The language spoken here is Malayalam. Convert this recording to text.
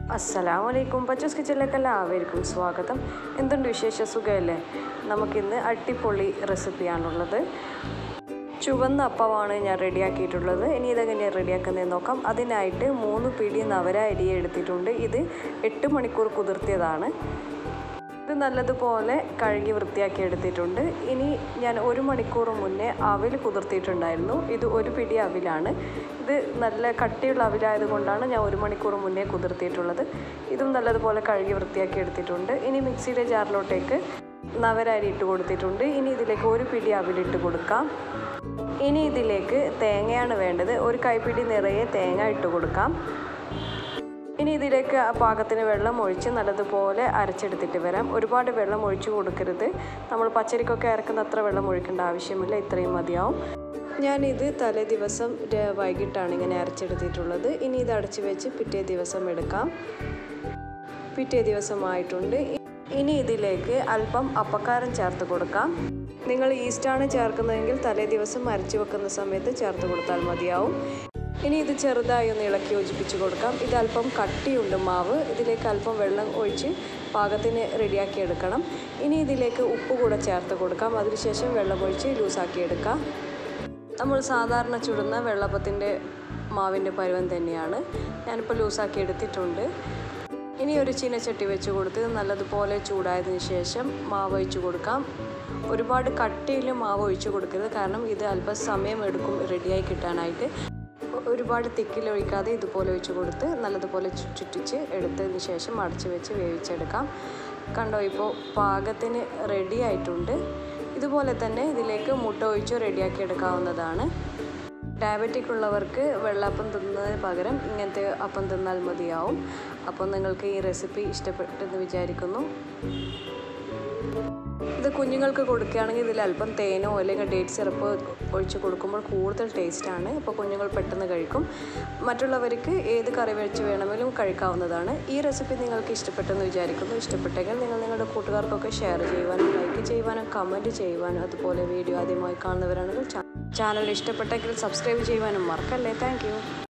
അസ്സലാമലൈക്കും പച്ചസ് കിച്ചണിലേക്ക് എല്ലാവർക്കും സ്വാഗതം എന്തുണ്ട് വിശേഷ സുഖമല്ലേ നമുക്കിന്ന് അടിപൊളി റെസിപ്പിയാണുള്ളത് ചുവന്ന അപ്പമാണ് ഞാൻ റെഡിയാക്കിയിട്ടുള്ളത് ഇനി ഇതെങ്ങനെയാണ് റെഡിയാക്കുന്നതെന്ന് നോക്കാം അതിനായിട്ട് മൂന്ന് പിടി നവര അരി എടുത്തിട്ടുണ്ട് ഇത് എട്ട് മണിക്കൂർ കുതിർത്തിയതാണ് ഇത് നല്ലതുപോലെ കഴുകി വൃത്തിയാക്കി എടുത്തിട്ടുണ്ട് ഇനി ഞാൻ ഒരു മണിക്കൂർ മുന്നേ അവിൽ കുതിർത്തിയിട്ടുണ്ടായിരുന്നു ഇത് ഒരു പിടി അവിലാണ് ഇത് നല്ല കട്ടിയുള്ള അവിലായത് കൊണ്ടാണ് ഞാൻ ഒരു മണിക്കൂർ മുന്നേ കുതിർത്തിയിട്ടുള്ളത് ഇതും നല്ലതുപോലെ കഴുകി വൃത്തിയാക്കി എടുത്തിട്ടുണ്ട് ഇനി മിക്സിയുടെ ജാറിലോട്ടേക്ക് നവര അരി ഇട്ട് കൊടുത്തിട്ടുണ്ട് ഇനി ഇതിലേക്ക് ഒരു പിടി അവിലിട്ട് കൊടുക്കാം ഇനി ഇതിലേക്ക് തേങ്ങയാണ് വേണ്ടത് ഒരു കൈപ്പിടി നിറയെ തേങ്ങ ഇട്ട് കൊടുക്കാം ഇനി ഇതിലേക്ക് ആ പാകത്തിന് വെള്ളം ഒഴിച്ച് നല്ലതുപോലെ അരച്ചെടുത്തിട്ട് വരാം ഒരുപാട് വെള്ളം ഒഴിച്ചു കൊടുക്കരുത് നമ്മൾ പച്ചരിക്കൊക്കെ അരക്കുന്ന അത്ര വെള്ളം ഒഴിക്കേണ്ട ആവശ്യമില്ല ഇത്രയും മതിയാവും ഞാനിത് തലേ ദിവസം ര- വൈകിട്ടാണ് ഇങ്ങനെ അരച്ചെടുത്തിട്ടുള്ളത് ഇനി ഇത് അടച്ചു വെച്ച് പിറ്റേ ദിവസം എടുക്കാം പിറ്റേ ദിവസമായിട്ടുണ്ട് ഇനി ഇതിലേക്ക് അല്പം അപ്പക്കാരം ചേർത്ത് കൊടുക്കാം നിങ്ങൾ ഈസ്റ്റാണ് ചേർക്കുന്നതെങ്കിൽ തലേ ദിവസം അരച്ചു വെക്കുന്ന സമയത്ത് ചേർത്ത് കൊടുത്താൽ മതിയാവും ഇനി ഇത് ചെറുതായി ഒന്ന് ഇളക്കി യോജിപ്പിച്ച് കൊടുക്കാം ഇത് അല്പം കട്ടിയുണ്ട് മാവ് ഇതിലേക്ക് അല്പം വെള്ളം ഒഴിച്ച് പാകത്തിന് റെഡിയാക്കി എടുക്കണം ഇനി ഇതിലേക്ക് ഉപ്പ് കൂടെ ചേർത്ത് കൊടുക്കാം അതിനുശേഷം വെള്ളം ഒഴിച്ച് ലൂസാക്കി എടുക്കാം നമ്മൾ സാധാരണ ചുടുന്ന വെള്ളപ്പത്തിൻ്റെ മാവിൻ്റെ പരുവം തന്നെയാണ് ഞാനിപ്പോൾ ലൂസാക്കി എടുത്തിട്ടുണ്ട് ഇനി ഒരു ചീനച്ചട്ടി വെച്ച് കൊടുത്ത് നല്ലതുപോലെ ചൂടായതിന് ശേഷം മാവ് ഒഴിച്ച് കൊടുക്കാം ഒരുപാട് കട്ടിയിൽ മാവ് ഒഴിച്ച് കൊടുക്കരുത് കാരണം ഇത് അല്പം സമയം എടുക്കും റെഡിയായി കിട്ടാനായിട്ട് ഒരുപാട് തിക്കിൽ ഒഴിക്കാതെ ഇതുപോലെ ഒഴിച്ച് കൊടുത്ത് നല്ലതുപോലെ ചു- ചുറ്റിച്ച് എടുത്തതിന് ശേഷം അടച്ച് വെച്ച് വേവിച്ചെടുക്കാം കണ്ടോ ഇപ്പോൾ പാകത്തിന് റെഡി ആയിട്ടുണ്ട് ഇതുപോലെ തന്നെ ഇതിലേക്ക് മുട്ട ഒഴിച്ച് റെഡിയാക്കി എടുക്കാവുന്നതാണ് ഡയബറ്റിക് ഉള്ളവർക്ക് വെള്ളപ്പം തിന്നതിന് പകരം ഇങ്ങനത്തെ അപ്പം തിന്നാൽ മതിയാവും അപ്പോൾ നിങ്ങൾക്ക് ഈ റെസിപ്പി ഇഷ്ടപ്പെട്ടെന്ന് വിചാരിക്കുന്നു ഇത് കുഞ്ഞുങ്ങൾക്ക് കൊടുക്കുകയാണെങ്കിൽ ഇതിൽ അല്പം തേനോ അല്ലെങ്കിൽ ഡേറ്റ് സിറപ്പോ ഒഴിച്ച് കൊടുക്കുമ്പോൾ കൂടുതൽ ടേസ്റ്റാണ് അപ്പോൾ കുഞ്ഞുങ്ങൾ പെട്ടെന്ന് കഴിക്കും മറ്റുള്ളവർക്ക് ഏത് കറി വെച്ച് വേണമെങ്കിലും കഴിക്കാവുന്നതാണ് ഈ റെസിപ്പി നിങ്ങൾക്ക് ഇഷ്ടപ്പെട്ടെന്ന് വിചാരിക്കുന്നു ഇഷ്ടപ്പെട്ടെങ്കിൽ നിങ്ങൾ നിങ്ങളുടെ കൂട്ടുകാർക്കൊക്കെ ഷെയർ ചെയ്യുവാനും ലൈക്ക് ചെയ്യുവാനും കമൻറ്റ് ചെയ്യുവാനും അതുപോലെ വീഡിയോ ആദ്യമായി കാണുന്നവരാണെങ്കിൽ ചാനൽ ഇഷ്ടപ്പെട്ടെങ്കിൽ സബ്സ്ക്രൈബ് ചെയ്യുവാനും മറക്കല്ലേ താങ്ക്